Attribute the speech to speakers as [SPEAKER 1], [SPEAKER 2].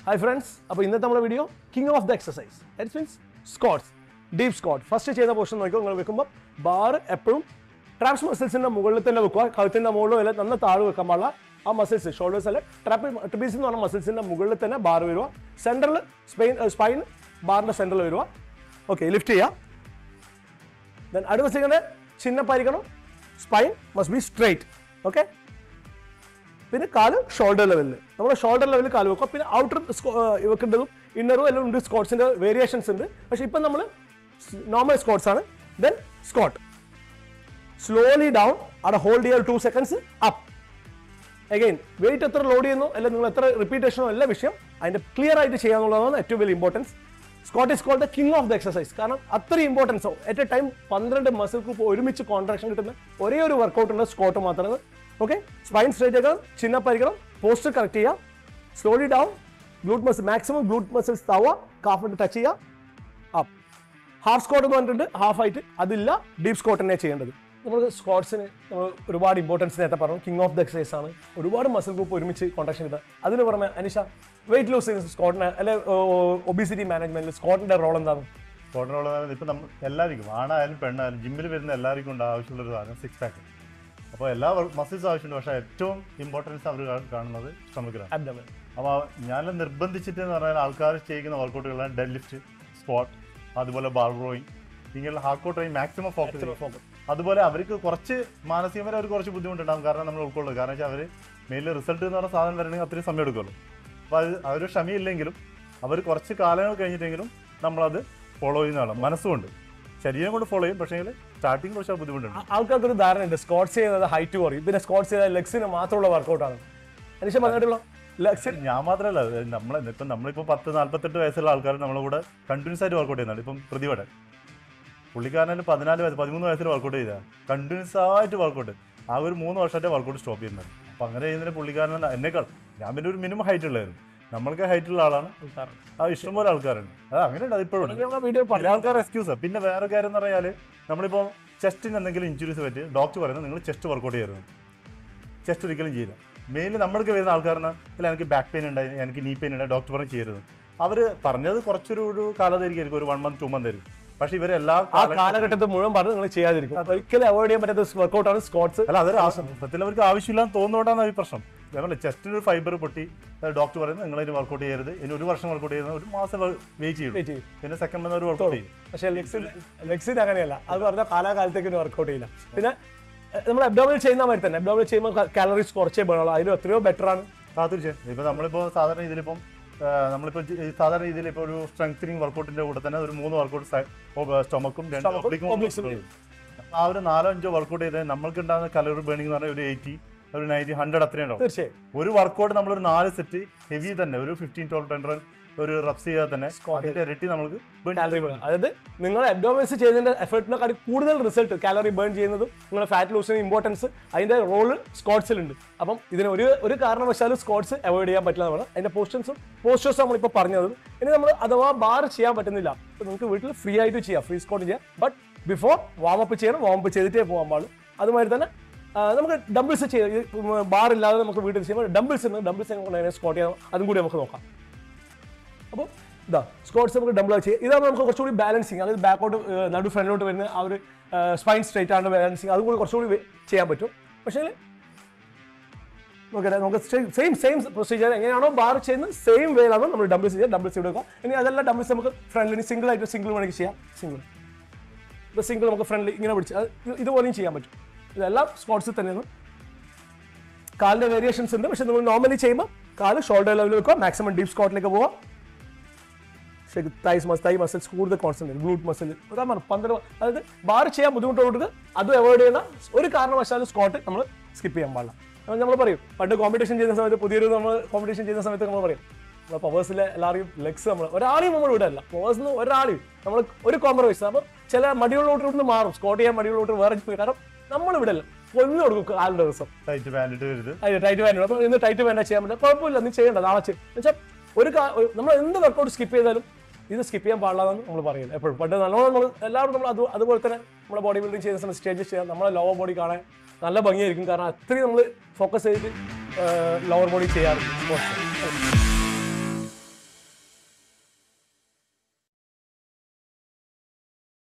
[SPEAKER 1] Hi friends അപ്പോൾ ഇന്നത്തെ നമ്മുടെ video king of the exercise that means squats deep squat first ചെയ്യുന്ന portion നോക്കിയോ നിങ്ങൾ വെക്കുമ്പോൾ ബാർ എപ്പോഴും ട്രാപ്സ് മസിൽസിന്റെ മുകളിൽ തന്നെ വെക്കുക കഴുത്തിന്റെ മുകളിലോ അല്ല നന്ന താഴെ വെക്കാൻ പാടില്ല ആ മസിൽസ് ഷോൾഡേഴ്സ് അല്ലെ ട്രാപ്പ് ട്രിബീസ് എന്ന് പറഞ്ഞ മസിൽസിന്റെ മുകളിൽ തന്നെ ബാർ വരിക സെൻറ്ററിൽ സ്പെയിൻ സ്പൈൻ ബാറിന്റെ സെൻറ്ററിൽ വരിക ഓക്കെ ലിഫ്റ്റ് ചെയ്യുക ദെൻ അടുത്ത ചെയ്യുന്നത് ചിഹ്നപ്പായിരിക്കണം spine must be straight okay പിന്നെ കാല് ഷോൾഡർ ലെവലിൽ നമ്മൾ ഷോൾഡർ ലെവലിൽ കാല് വെക്കുക പിന്നെ ഔട്ടർ വെക്കേണ്ടതും ഇന്നറും എല്ലാം ഉണ്ട് സ്കോട്ട്സിന്റെ വേരിയേഷൻസ് ഉണ്ട് പക്ഷെ ഇപ്പം നമ്മൾ നോർമൽ സ്കോട്ട്സ് ആണ് ദെൻ സ്കോട്ട് സ്ലോലി ഡൗൺ അവിടെ ഹോൾഡ് ചെയ്യാൻ two seconds up again weight എത്ര ലോഡ് ചെയ്യുന്നു അല്ലെങ്കിൽ നിങ്ങൾ എത്ര റിപ്പീറ്റേഷനോ അല്ല വിഷയം അതിന്റെ ക്ലിയർ ആയിട്ട് ചെയ്യാന്നുള്ളതാണ് ഏറ്റവും വലിയ importance squat is called the king of the exercise കാരണം അത്രയും ഇമ്പോർട്ടൻസ് അറ്റ് എ ടൈം പന്ത്രണ്ട് മസിൽ ഗ്രൂപ്പ് ഒരുമിച്ച് കോൺട്രാക്ഷൻ കിട്ടുന്ന ഒരേ ഒരു വർക്കൗട്ട് ഉണ്ട് സ്കോട്ട് മാത്രമാണ് ഓക്കെ സ്പൈൻ സ്ട്രേറ്റ് ആക്കണം ചിഹ്നപ്പായിരിക്കണം പോസ്റ്റർ കറക്റ്റ് ചെയ്യുക slowly down glute muscle maximum glute muscles താവുക കാഫിട്ട് ടച്ച് ചെയ്യുക അപ്പ് ഹാഫ് സ്കോട്ട് എന്ന് പറഞ്ഞിട്ടുണ്ട് ഹാഫ് ആയിട്ട് അതില്ല ഡീപ് സ്കോട്ട് തന്നെ ചെയ്യേണ്ടത് നമ്മൾ സ്കോട്ട്സിന് നമ്മൾ ഒരുപാട് ഇമ്പോർട്ടൻസ് നേരത്തെ പറഞ്ഞു കിങ് ഓഫ് ദ എക്സസൈസ് ആണ് ഒരുപാട് മസിൽ ഗ്രൂപ്പ് ഒരുമിച്ച് കോൺട്രാക്ഷൻ കിട്ടുക അതിന് പുറമെ അനിഷ വെയിറ്റ് ലൂസ് സ്കോട്ടിന് അല്ലെ ഒബിസിറ്റി മാനേജ്മെന്റിൽ സ്കോട്ടിന്റെ റോൾ എന്താണ്
[SPEAKER 2] സ്കോട്ടിനുള്ള ഇപ്പം നമ്മൾ എല്ലാവർക്കും ആണായാലും പെണ്ണായാലും ജിമ്മിൽ വരുന്ന എല്ലാവർക്കും ഉണ്ട് ആവശ്യമുള്ള ഒരു സാധനം സിക്സ് പാക്ക് അപ്പോൾ എല്ലാ മസിൽസ് ആവശ്യമുണ്ട് പക്ഷേ ഏറ്റവും ഇമ്പോർട്ടൻസ് അവർ കാണുന്നത് സ്റ്റമക്കിലാണ്
[SPEAKER 1] അബ്ഡമൻ
[SPEAKER 2] അപ്പോൾ ഞാൻ നിർബന്ധിച്ചിട്ട് എന്ന് പറഞ്ഞാൽ ആൾക്കാർ ചെയ്യുന്ന വർക്കൗട്ടുകളാണ് ഡെഡ് ലിഫ്റ്റ് സ്ക്വാട്ട് അതുപോലെ ബാർ റോയിങ് ഇങ്ങനെയുള്ള ഹാർഡ് ട്രെയിൻ മാക്സിമം ഫോക്കസ് ചെയ്യും അതുപോലെ അവർക്ക് കുറച്ച് മാനസികമായി അവർക്ക് കുറച്ച് ബുദ്ധിമുട്ടുണ്ടാകും കാരണം നമ്മൾ ഉൾക്കൊള്ളും കാരണം വെച്ചാൽ അവർ മെയിനിൽ റിസൾട്ട് എന്ന് പറഞ്ഞ സാധനം വരണമെങ്കിൽ അത്രയും സമയം എടുക്കുമല്ലോ അപ്പോൾ അത് അവർ ക്ഷമയില്ലെങ്കിലും അവർ കുറച്ച് കാലങ്ങൾ കഴിഞ്ഞിട്ടെങ്കിലും നമ്മളത് ഫോളോ ചെയ്യുന്നതാണ് മനസ്സുകൊണ്ട് ശരീരം കൊണ്ട് ഫോളോ ചെയ്യും പക്ഷേ സ്റ്റാർട്ടിങ് കുറച്ച് ബുദ്ധിമുട്ടുണ്ട്
[SPEAKER 1] ആൾക്കാർക്ക് ഒരു ധാരണ ഉണ്ട് സ്കോട്ട്സ് ചെയ്യുന്നത് ഹൈറ്റ് കുറയും പിന്നെ സ്കോട്ട്സ് ചെയ്താൽ ലെഗ്സിന് മാത്രമുള്ള വർക്കൗട്ടാണ് അനിഷ പറഞ്ഞിട്ടുള്ള ലെഗ്സിന്
[SPEAKER 2] ഞാൻ മാത്രമല്ല നമ്മൾ ഇപ്പം നമ്മളിപ്പോൾ പത്ത് നാല്പത്തെട്ട് വയസ്സുള്ള ആൾക്കാർ നമ്മളെ കൂടെ കണ്ടിന്യൂസ് ആയിട്ട് വർക്കൗട്ട് ചെയ്യുന്നുണ്ട് ഇപ്പം പ്രതിഭടൻ പുള്ളിക്കാരനെ പതിനാല് വയസ്സ് പതിമൂന്ന് വയസ്സിൽ വർക്കൗട്ട് ചെയ്താൽ കണ്ടിന്യൂസ് ആയിട്ട് വർക്കൗട്ട് ആ ഒരു മൂന്ന് വർഷമായിട്ട് വർക്കൗട്ട് സ്റ്റോപ്പ് ചെയ്യുന്നത് അപ്പം അങ്ങനെ ചെയ്യുന്നതിന് പുള്ളിക്കാരൻ എന്നെക്കാൾ ഞാൻ പിന്നെ ഒരു മിനിമം ഹൈറ്റ് ഉള്ളായിരുന്നു നമ്മൾക്ക് ഹൈറ്റ് ഉള്ള ആളാണ് ആ ഇഷ്ടംപോലെ ആൾക്കാരുണ്ട് അത് അങ്ങനെയുണ്ട് അത് ഇപ്പോഴും ഉണ്ട്.
[SPEAKER 1] വീഡിയോ
[SPEAKER 2] പല ആൾക്കാർ എക്സ്ക്യൂസ് പിന്നെ വേറെ കാര്യം എന്ന് പറഞ്ഞാൽ നമ്മളിപ്പോൾ ചെസ്റ്റിന് എന്തെങ്കിലും ഇഞ്ചുറീസ് പറ്റി ഡോക്ടർ പറയുന്നത് നിങ്ങൾ ചെസ്റ്റ് വർക്കൗട്ട് ചെയ്യരുത് ചെസ്റ്റ് ഒരിക്കലും ചെയ്യില്ല മെയിൻലി നമ്മൾക്ക് വരുന്ന ആൾക്കാരന് ഇല്ല എനിക്ക് ബാക്ക് പെയിൻ ഉണ്ടായി എനിക്ക് നീ പെയിൻ ഉണ്ടായി ഡോക്ടർ പറഞ്ഞ് ചെയ്യരുത് അവർ പറഞ്ഞത് കുറച്ചൊരു ഒരു കാലത്തായിരിക്കും ഒരു വൺ മന്ത് ടു മന്ത് ആയിരിക്കും പക്ഷെ ഇവർ എല്ലാ
[SPEAKER 1] ആ കാലഘട്ടത്തിൽ മുഴുവൻ പറഞ്ഞ് നിങ്ങൾ ചെയ്യാതിരിക്കും ഒരിക്കലും അവോയ്ഡ് ചെയ്യാൻ പറ്റാത്ത വർക്കൗട്ടാണ് സ്കോട്ട്സ്
[SPEAKER 2] അല്ല അതൊരു സത്യത്തിൽ അവർക്ക് ആവശ്യമില്ലാന്ന് തോന്നുന്നതുകൊണ്ടാണ് ഈ പ്രശ്നം അതേപോലെ ചെസ്റ്റിന് ഒരു ഫൈബർ പൊട്ടി ഡോക്ടർ പറയുന്നത് നിങ്ങൾ ഇനി വർക്കൗട്ട് ചെയ്യരുത് ഇനി ഒരു വർഷം വർക്കൗട്ട് ചെയ്യുന്നത് ഒരു മാസം വെയിറ്റ് ചെയ്യും
[SPEAKER 1] വെയിറ്റ് ചെയ്യും
[SPEAKER 2] പിന്നെ സെക്കൻഡ് മന്ത് ഒരു വർക്കൗട്ട് ചെയ്യും
[SPEAKER 1] പക്ഷേ ലെഗ്സിന് ലെഗ്സിന് അങ്ങനെയല്ല അത് പറഞ്ഞാൽ കാലാകാലത്തേക്ക് വർക്കൗട്ട് ചെയ്യില്ല പിന്നെ എഹ്, നമ്മൾ അബ്ഡോമിനൽ ചെയ്യുന്ന മാതിരി തന്നെ അബ്ഡോമിനൽ ചെയ്യുമ്പോൾ കാലറീസ് കുറച്ചേ വേണുള്ളൂ അതിലും എത്രയോ ബെറ്റർ ആണ്
[SPEAKER 2] ആ തീർച്ചയായും ഇപ്പൊ നമ്മളിപ്പോ സാധാരണ ഇതിലിപ്പം ആ, നമ്മളിപ്പോ ജി- ഈ സാധാരണ രീതിയിൽ ഇപ്പൊ ഒരു സ്ട്രെങ്തനിങ് വർക്കൗട്ടിന്റെ കൂടെ തന്നെ ഒരു മൂന്ന് വർക്കൗട്ട് സ്റ്റൊമക്കും രണ്ട്
[SPEAKER 1] Stomach ഉം
[SPEAKER 2] oblique ഉം
[SPEAKER 1] obliques ഉം
[SPEAKER 2] ഉണ്ട്. ആ ഒരു നാലോ അഞ്ചോ വർക്കൗട്ട് ചെയ്താൽ നമ്മൾക്ക് ഉണ്ടാകുന്ന കലോറി ബേണിംഗ് എന്ന് പറഞ്ഞാൽ ഒരു എയ്റ്റി ഒരു നയൻറ്റി ഹൺഡ്രഡ് അത്രയും ഉണ്ടാവും
[SPEAKER 1] തീർച്ചയായും
[SPEAKER 2] ഒരു വർക്കൗട്ട് നമ്മളൊരു നാല് സെറ്റ് ഹെവി തന്നെ ഒരു ഫിഫ്റ്റീൻ ട്വൽവ് ടെൻ റൺ ഒരു റബ്സ് ചെയ്താൽ തന്നെ അതിന്റെ ഇരട്ടി നമുക്ക് burn
[SPEAKER 1] കാലറി ബേൺ അതായത് നിങ്ങൾ അബ്ഡോമിനൽസ് ചെയ്യുന്നതിന്റെ എഫേർട്ടിനെക്കാട്ടി കൂടുതൽ റിസൾട്ട് കാലറി ബേൺ ചെയ്യുന്നതും നിങ്ങളുടെ ഫാറ്റ് ലൂസിന് ഇമ്പോർട്ടൻസ് അതിന്റെ റോള് സ്കോട്ട്സിലുണ്ട് അപ്പം ഇതിന് ഒരു ഒരു കാരണവശാലും സ്കോട്ട്സ് അവോയ്ഡ് ചെയ്യാൻ പറ്റില്ല എന്നാണ് അതിന്റെ പോസ്റ്റൻസും പോസ്റ്റേഴ്സും നമ്മളിപ്പോൾ പറഞ്ഞത് ഇനി നമ്മൾ അഥവാ ബാർ ചെയ്യാൻ പറ്റുന്നില്ല അപ്പോൾ നിങ്ങൾക്ക് വീട്ടിൽ ഫ്രീ ആയിട്ട് ചെയ്യാം ഫ്രീ സ്കോട്ട് ചെയ്യാം ബട്ട് ബിഫോർ വാം അപ്പ് ചെയ്യണം വാം അപ്പ് ചെയ്തിട്ടേ പോകാൻ പാടുള്ളൂ അതുമാതിരി തന്നെ ആ, നമുക്ക് ഡംബിൾസ് ചെയ്യാം ബാർ ഇല്ലാതെ നമുക്ക് വീട്ടിൽ ചെയ്യുമ്പോൾ ഡംബിൾസ് ഉണ്ട് ഡംബിൾസ് എങ്ങനെ സ്കോട്ട് ചെയ്യാം അതും കൂടി നമുക്ക് നോക്കാം അപ്പോൾ ഇതാ സ്കോട്ട്സ് നമുക്ക് ഡബിൾ ചെയ്യാം ഇതാണ് നമുക്ക് കുറച്ചുകൂടി ബാലൻസിങ് അതായത് ബാക്കോട്ട് നടു ഫ്രണ്ടിലോട്ട് വരുന്ന ആ ഒരു സ്പൈൻ സ്ട്രൈറ്റ് ആണ് ബാലൻസിങ് അതും കൂടി കുറച്ചുകൂടി വെ- ചെയ്യാൻ പറ്റും പക്ഷേ നോക്കട്ടെ നമുക്ക് സെയിം സെയിം പ്രൊസീജിയർ എങ്ങനെയാണോ ബാർ ചെയ്യുന്നത് സെയിം വേയിലാണ് നമ്മൾ ഡബിൾസ് ചെയ്യുക ഡബിൾസ് എടുക്കുക ഇനി അതല്ല ഡബിൾസ് നമുക്ക് ഫ്രണ്ടിൽ സിംഗിൾ ആയിട്ട് സിംഗിൾ വേണമെങ്കിൽ ചെയ്യാം സിംഗിൾ ഇപ്പോൾ സിംഗിൾ നമുക്ക് ഫ്രണ്ടിൽ ഇങ്ങനെ പിടിച്ച് അത് ഇത് ഇതുപോലെയും ചെയ്യാൻ പറ്റും ഇതെല്ലാം സ്കോട്ട്സിൽ തന്നെയാണ് കാലിന്റെ വേരിയേഷൻസ് ഉണ്ട് പക്ഷെ നമ്മൾ നോർമലി ചെയ്യുമ്പോൾ കാല് ഷോൾഡർ ലെവലിൽ വെക്കുക മാക്സിമം ഡീപ് സ്കോട്ടിലേക്ക് പോവാം ശരി തൈസ് മസ് തൈ മസിൽസ് കൂടുതൽ കോൺസെൻട്രേറ്റ് ഗ്ലൂട്ട് മസിൽ അതാ പറഞ്ഞു പന്ത്രണ്ട് അതായത് ബാർ ചെയ്യാൻ ബുദ്ധിമുട്ടുള്ളവർക്ക് അത് അവോയ്ഡ് ചെയ്യുന്ന ഒരു കാരണവശാലും സ്കോട്ട് നമ്മൾ സ്കിപ്പ് ചെയ്യാൻ പാടില്ല അപ്പോൾ നമ്മൾ പറയും പണ്ട് കോമ്പറ്റീഷൻ ചെയ്യുന്ന സമയത്ത് പുതിയൊരു നമ്മൾ കോമ്പറ്റീഷൻ ചെയ്യുന്ന സമയത്ത് നമ്മൾ പറയും നമ്മൾ പവേഴ്സിലെ എല്ലാവരെയും ലെഗ്സ് നമ്മൾ ഒരാളെയും നമ്മൾ വിടല്ല പവേഴ്സിൽ നിന്ന് ഒരാളെയും നമ്മൾ ഒരു കോംപ്രമൈസ് അപ്പോൾ ചില മടിയുള്ളോട്ട് നിന്ന് മാറും സ്കോട്ട് ചെയ്യാൻ മടിയുള്ളോട്ട് വേറെ പോയി കാരണം നമ്മൾ വിടല്ല കൊന്നു കൊടുക്കും കാലിൻ്റെ ദിവസം
[SPEAKER 2] ടൈറ്റ് പാൻറ് ഇട്ട് വരുത്
[SPEAKER 1] അതെ ടൈറ്റ് വേണ്ട അപ്പോൾ ഇന്ന് ടൈറ്റ് വേണ്ട ചെയ്യാൻ പറ്റില്ല കുഴപ്പമില്ല നീ ചെയ്യണ്ട നാളെ ചെയ്യും വെച്ചാൽ ഒരു കാ- ഒരു- നമ്മൾ എന്ത് വർക്കൗട്ട് സ്കിപ്പ് ചെയ്താലും ഇത് സ്കിപ്പ് ചെയ്യാൻ പാടില്ലെന്ന് നമ്മൾ പറയുന്നത് എപ്പോഴും പണ്ട് നല്ലോണം നമ്മൾ എല്ലാവരും നമ്മൾ അത് അതുപോലെ തന്നെ നമ്മുടെ ബോഡി ബിൽഡിംഗ് ചെയ്യുന്ന സമയത്ത് സ്റ്റേജ് ചെയ്യാം നമ്മളെ ലോവർ ബോഡി കാണാൻ നല്ല ഭംഗിയായിരിക്കും കാരണം അത്രയും നമ്മൾ ഫോക്കസ് ചെയ്തിട്ട് ലോവർ ബോഡി ചെയ്യാറുണ്ട് സ്പോർട്സ്